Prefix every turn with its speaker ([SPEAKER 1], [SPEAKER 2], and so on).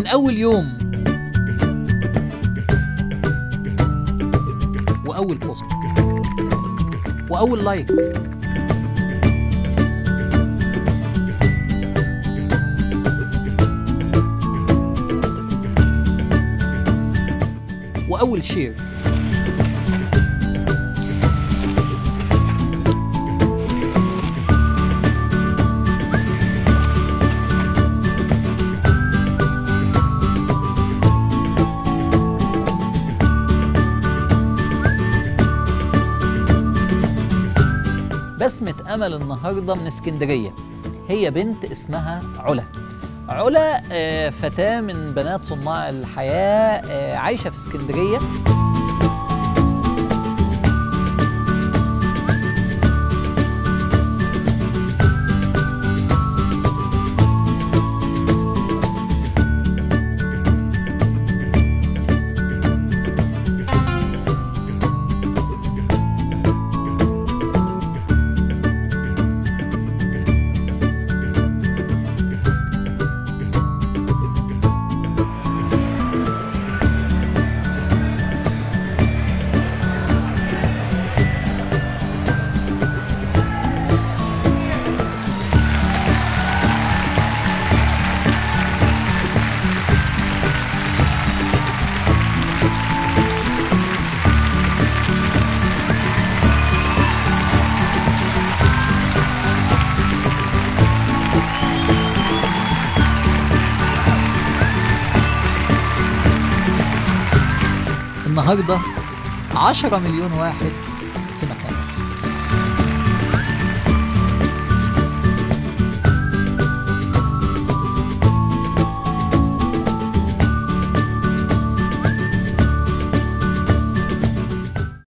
[SPEAKER 1] أول يوم وأول بوست وأول لايك وأول شير بسمة أمل النهاردة من اسكندرية هي بنت اسمها علا علا آه، فتاة من بنات صناع الحياة آه، عايشة في اسكندرية النهاردة 10 مليون واحد